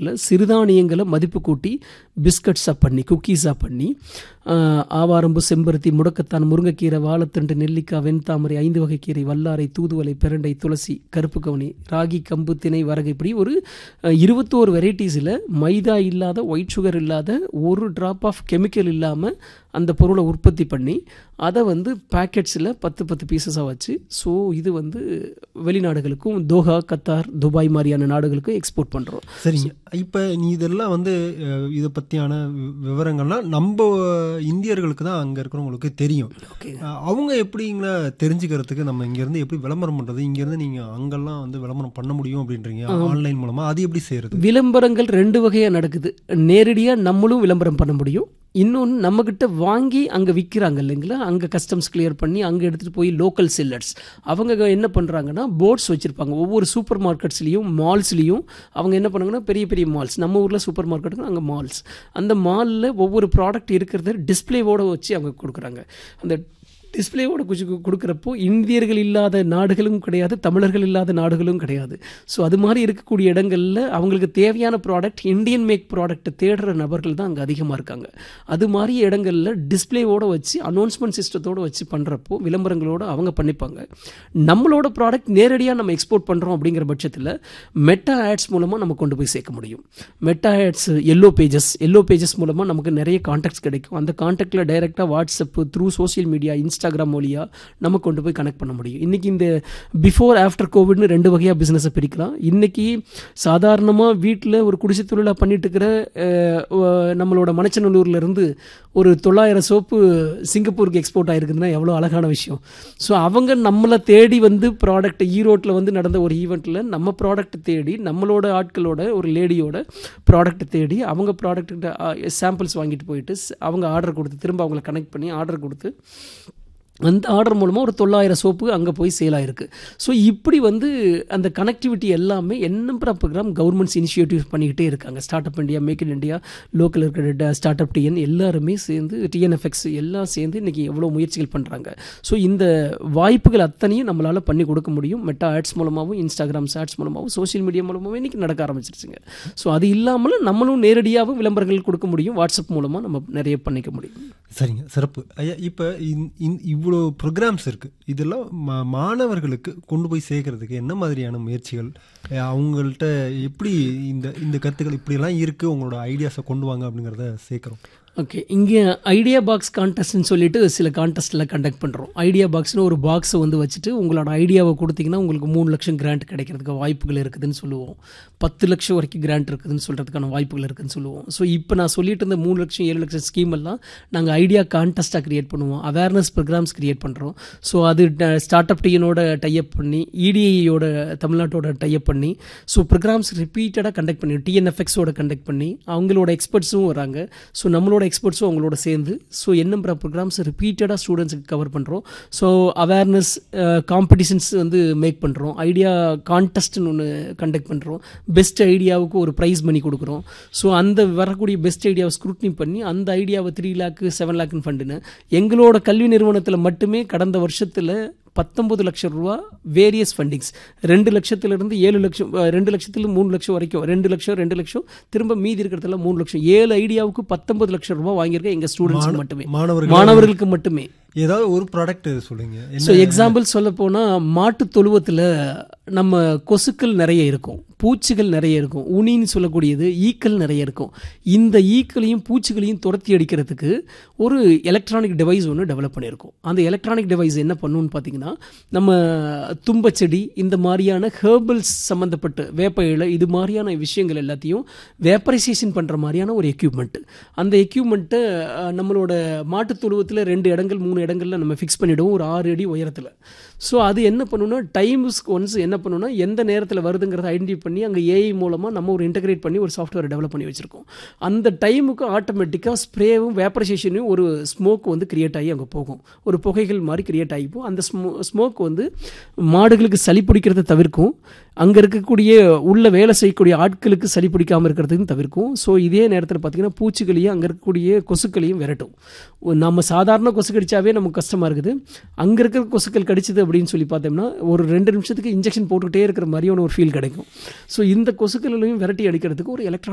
ப்ராடக்ட்டில் சிறுதானியங்களை மதிப்பு கூட்டி பிஸ்கட்ஸாக பண்ணி குக்கீஸாக பண்ணி ஆஹ், ஆவாரம்பு செம்பருத்தி முடக்கத்தான் முருங்கைக்கீரை வாழைத்தண்டு நெல்லிக்காய் வெண்தாமரை ஐந்து வகை கீரை வல்லாரை தூதுவளை பிரண்டை துளசி கருப்பு கவுனி ராகி கம்பு திணை வரகு இப்படி ஒரு அஹ், இருபத்தோரு வெரைட்டிஸில் மைதா இல்லாத ஒயிட் சுகர் இல்லாத ஒரு ட்ராப் ஆஃப் கெமிக்கல் இல்லாமல் அந்த பொருளை உற்பத்தி பண்ணி அதை வந்து பேக்கெட்ஸில் பத்து பத்து பீசஸாக வச்சு ஸோ இது வந்து வெளிநாடுகளுக்கும் தோஹா கத்தார் துபாய் மாதிரியான நாடுகளுக்கும் எக்ஸ்போர்ட் பண்ணுறோம் சரிங்க இப்போ நீ இதெல்லாம் வந்து அஹ், இதை பற்றியான வி- விவரங்கள்லாம் நம்ம இந்தியர்களுக்கு தான் அங்கே இருக்கிறவங்களுக்கு தெரியும் ஓகே அஹ், அவங்க எப்படிங்களா தெரிஞ்சுக்கிறதுக்கு நம்ம இங்கேருந்து எப்படி விளம்பரம் பண்ணுறது இங்கேருந்து நீங்கள் அங்கெல்லாம் வந்து விளம்பரம் பண்ண முடியும் அப்படின்றீங்க ஆன்லைன் மூலமாக அது எப்படி செய்கிறது விளம்பரங்கள் ரெண்டு வகையாக நடக்குது நேரடியாக நம்மளும் விளம்பரம் பண்ண முடியும் இன்னொன்று நம்மக்கிட்ட வாங்கி அங்கே விற்கிறாங்க இல்லைங்களா அங்கே கஸ்டம்ஸ் கிளியர் பண்ணி அங்கே எடுத்துகிட்டு போய் லோக்கல் செல்லர்ஸ் அவங்க என்ன பண்ணுறாங்கன்னா போர்ட்ஸ் வச்சுருப்பாங்க ஒவ்வொரு சூப்பர் மார்க்கெட்ஸ்லேயும் மால்ஸ்லேயும் அவங்க என்ன பண்ணுறாங்கன்னா பெரிய பெரிய மால்ஸ் நம்ம ஊரில் சூப்பர் மார்க்கெட்டுக்கு அங்கே மால்ஸ் அந்த மாலில் ஒவ்வொரு ப்ராடக்ட் இருக்கிறத டிஸ்ப்ளேவோட வச்சு அவங்க கொடுக்குறாங்க அந்த டிஸ்பிளேவோட குச்சி கொடுக்குறப்போ இந்தியர்கள் இல்லாத நாடுகளும் கிடையாது தமிழர்கள் இல்லாத நாடுகளும் கிடையாது ஸோ அது மாதிரி இருக்கக்கூடிய இடங்களில் அவங்களுக்கு தேவையான ப்ராடக்ட் இந்தியன் மேக் ப்ராடக்ட்டை தேடுற நபர்கள் தான் அங்கே அதிகமாக இருக்காங்க அது மாதிரி இடங்களில் டிஸ்பிளேவோட வச்சு அனௌன்ஸ்மெண்ட் சிஸ்டத்தோட வச்சு பண்ணுறப்போ விளம்பரங்களோட அவங்க பண்ணிப்பாங்க நம்மளோட ப்ராடக்ட் நேரடியாக நம்ம எக்ஸ்போர்ட் பண்ணுறோம் அப்படிங்கிற பட்சத்தில் மெட்டா ஆட்ஸ் மூலமாக நம்ம கொண்டு போய் சேர்க்க முடியும் Meta ads yellow pages yellow pages மூலமாக நமக்கு நிறைய காண்டாக்ட்ஸ் கிடைக்கும் அந்த காண்டாக்டில் டைரெக்டாக WhatsApp through social media Instagram வழியாக நம்ம கொண்டு போய் கனெக்ட் பண்ண முடியும் இன்றைக்கி இந்த பிஃபோர் ஆஃப்டர் கோவிட்னு ரெண்டு வகையாக பிஸ்னஸை பிரிக்கலாம் இன்றைக்கி சாதாரணமாக வீட்டில் ஒரு குடிசை தொழிலாக பண்ணிட்டு இருக்கிற அஹ், அஹ், நம்மளோட மணச்சநல்லூர்ல இருந்து ஒரு தொள்ளாயிரம் சோப்பு சிங்கப்பூருக்கு எக்ஸ்போர்ட் ஆயிருக்குதுன்னா எவ்வளோ அழகான விஷயம் ஸோ அவங்க நம்மளை தேடி வந்து ப்ராடக்ட் ஈரோட்டில் வந்து நடந்த ஒரு ஈவெண்ட்டில் நம்ம ப்ராடக்ட் தேடி நம்மளோட ஆட்களோட ஒரு லேடியோட ப்ராடக்ட் தேடி அவங்க ப்ராடக்ட் சாம்பிள்ஸ் வாங்கிட்டு போயிட்டு ஸ்- அவங்க ஆர்டர் கொடுத்து திரும்ப அவங்கள கனெக்ட் பண்ணி ஆர்டர் கொடுத்து அந்த ஆர்டர் மூலமாக ஒரு தொள்ளாயிரம் சோப்பு அங்கே போய் சேல் ஆயிருக்கு ஸோ இப்படி வந்து அந்த கனெக்டிவிட்டி எல்லாமே எண்ணம்புற ப்ரோக்ராம் கவர்மெண்ட்ஸ் இனிஷியேட்டிவ் பண்ணிக்கிட்டே இருக்காங்க start up India make in India local இருக்கிற ஸ்டார்ட் அப் டிஎன் எல்லாருமே சேர்ந்து டிஎன்எஃப்எக்ஸ் எல்லாம் சேர்ந்து இன்றைக்கி எவ்வளோ முயற்சிகள் பண்ணுறாங்க ஸோ இந்த வாய்ப்புகள் அத்தனையும் நம்மளால் பண்ணி கொடுக்க முடியும் மெட்டா ஆட்ஸ் மூலமாகவும் இன்ஸ்டாகிராம் ஆட்ஸ் மூலமாகவும் சோஷியல் மீடியா மூலமாகவும் இன்றைக்கி நடக்க ஆரம்பிச்சிருச்சுங்க ஸோ அது இல்லாமல் நம்மளும் நேரடியாகவும் விளம்பரங்கள் கொடுக்க முடியும் வாட்ஸ்அப் மூலமாக நம்ம நிறைய பண்ணிக்க முடியும் சரிங்க சிறப்பு ஐயா இப்போ இவ்வளோ ப்ரோக்ராம்ஸ் இருக்குது இதெல்லாம் மா மாணவர்களுக்கு கொண்டு போய் சேர்க்கறதுக்கு என்ன மாதிரியான முயற்சிகள் அஹ் அவங்கள்ட்ட எப்படி இந்த இந்த கருத்துக்கள் இப்படியெல்லாம் இருக்குது உங்களோட ஐடியாஸை கொண்டு வாங்க அப்படிங்கிறத சேர்க்குறோம் ஓகே இங்கே ஐடியா பாக்ஸ் கான்டெஸ்ட்னு சொல்லிட்டு சில கான்டெஸ்ட்டில் கண்டக்ட் பண்ணுறோம் ஐடியா பாக்ஸ்னு ஒரு பாக்ஸை வந்து வச்சுட்டு உங்களோட ஐடியாவை கொடுத்தீங்கன்னா உங்களுக்கு மூணு லட்சம் கிராண்ட் கிடைக்கிறதுக்கு வாய்ப்புகள் இருக்குதுன்னு சொல்லுவோம் பத்து லட்சம் வரைக்கும் கிராண்ட் இருக்குதுன்னு சொல்கிறதுக்கான வாய்ப்புகள் இருக்குதுன்னு சொல்லுவோம் ஸோ இப்போ நான் சொல்லிட்டு இருந்த மூணு லட்சம் ஏழு லட்சம் ஸ்கீம் எல்லாம் நாங்கள் ஐடியா கான்டெஸ்ட்டாக கிரியேட் பண்ணுவோம் அவேர்னஸ் ப்ரோக்ராம்ஸ் கிரியேட் பண்ணுறோம் ஸோ அது ஸ்டார்ட் அப் டிஎனோட டைப் பண்ணி இடிஐயோட தமிழ்நாட்டோட டைப் பண்ணி ஸோ ப்ரோக்ராம்ஸ் ரிப்பீட்டடாக கண்டக்ட் பண்ணி டிஎன்எஃப்எக்ஸோட கண்டக்ட் பண்ணி அவங்களோட எக்ஸ்பர்ட்ஸும் வராங்க ஸோ நம்மளோட எக்ஸ்பர்ட்ஸும் அவங்களோட சேர்ந்து ஸோ என்னம்புற ப்ரோக்ராம்ஸ் ரிப்பீட்டடாக ஸ்டூடெண்ட்ஸுக்கு கவர் பண்ணுறோம் ஸோ அவேர்னஸ் காம்படிஷன்ஸ் வந்து மேக் பண்ணுறோம் ஐடியா கான்டெஸ்ட்னு ஒன்று கண்டக்ட் பண்ணுறோம் பெஸ்ட் ஐடியாவுக்கு ஒரு ப்ரைஸ் மணி கொடுக்குறோம் ஸோ அந்த வரக்கூடிய பெஸ்ட் ஐடியாவை ஸ்க்ரூட்னி பண்ணி அந்த ஐடியாவை த்ரீ லேக்கு செவன் லேக்குன்னு ஃபண்டுன்னு எங்களோட கல்வி நிறுவனத்தில் மட்டுமே கடந்த வருஷத்தில் பத்தொம்பது லட்சம் ரூபா வேரியஸ் ஃபண்டிங்ஸ் ரெண்டு லட்சத்திலிருந்து ஏழு லட்சம் அஹ், ரெண்டு லட்சத்திலிருந்து மூணு லட்சம் வரைக்கும் ரெண்டு லட்சம் ரெண்டு லட்சம் திரும்ப மீதி இருக்கிறதுல மூணு லட்சம் ஏழு ஐடியாவுக்கு பத்தொன்பது லட்சம் ரூபாய் வாங்கியிருக்கேன் எங்கள் ஸ்டூடெண்ட்ஸ் மட்டுமே மாணவர்கள் மாணவர்களுக்கு மட்டுமே ஏதாவது ஒரு ப்ராடக்ட் சொல்லுங்க ஸோ எக்ஸாம்பிள் சொல்ல போனால் மாட்டு தொழுவத்தில் நம்ம கொசுக்கள் நிறைய இருக்கும் பூச்சிகள் நிறைய இருக்கும் உனின்னு சொல்லக்கூடியது ஈக்கள் நிறைய இருக்கும் இந்த ஈக்களையும் பூச்சிகளையும் துரத்தி அடிக்கிறதுக்கு ஒரு எலக்ட்ரானிக் டிவைஸ் ஒன்று டெவலப் பண்ணியிருக்கோம் அந்த எலக்ட்ரானிக் டிவைஸ் என்ன பண்ணுன்னு பார்த்தீங்கன்னா நம்ம தும்பச்செடி இந்த மாதிரியான ஹேர்பல்ஸ் சம்மந்தப்பட்ட வேப்ப இலை இது மாதிரியான விஷயங்கள் எல்லாத்தையும் வேப்பரைசேஷன் பண்ணுற மாதிரியான ஒரு எக்யூப்மெண்ட் அந்த எக்யூப்மெண்ட்டை நம்மளோட மாட்டுத் தொழுவத்தில் ரெண்டு இடங்கள் மூணு இடங்கள்ல நம்ம ஃபிக்ஸ் பண்ணிவிடுவோம் ஒரு ஆறு அடி உயரத்தில் ஸோ அது என்ன பண்ணுன்னா டைம்ஸ்க்கு ஒன்ஸ் என்ன பண்ணுன்னா எந்த நேரத்தில் வருதுங்கிறத ஐடென்டிஃபை பண்ணி அங்கே ஏஐ மூலமாக நம்ம ஒரு இன்டகிரேட் பண்ணி ஒரு சாஃப்ட்வேர் டெவலப் பண்ணி வச்சுருக்கோம் அந்த டைமுக்கு ஆட்டோமேட்டிக்காக ஸ்ப்ரேவும் வேப்பரைசேஷனையும் ஒரு ஸ்மோக் வந்து கிரியேட் ஆகி அங்கே போகும் ஒரு புகைகள் மாதிரி கிரியேட் ஆகிப்போம் அந்த ஸ்மோ ஸ்மோக் வந்து மாடுகளுக்கு சளி பிடிக்கிறத தவிர்க்கும் அங்கே இருக்கக்கூடிய உள்ள வேலை செய்யக்கூடிய ஆட்களுக்கு சளி பிடிக்காமல் இருக்கிறதுக்கும் தவிர்க்கும் ஸோ இதே நேரத்தில் பார்த்தீங்கன்னா பூச்சிகளையும் அங்கே இருக்கக்கூடிய கொசுக்களையும் விரட்டும் ஒ- நம்ம சாதாரண கொசு கடிச்சாவே நமக்கு கஷ்டமாக இருக்குது அங்கே இருக்கிற கொசுக்கள் கடிச்சது அப்படின்னு சொல்லி பார்த்தோம்னா ஒரு ரெண்டு நிமிஷத்துக்கு இன்ஜெக்ஷன் போட்டுக்கிட்டே இருக்கிற மாதிரியான ஒரு ஃபீல் கிடைக்கும் ஸோ இந்த கொசுக்களையும் விரட்டி அடிக்கிறதுக்கு ஒரு எலக்ட்ரானிக்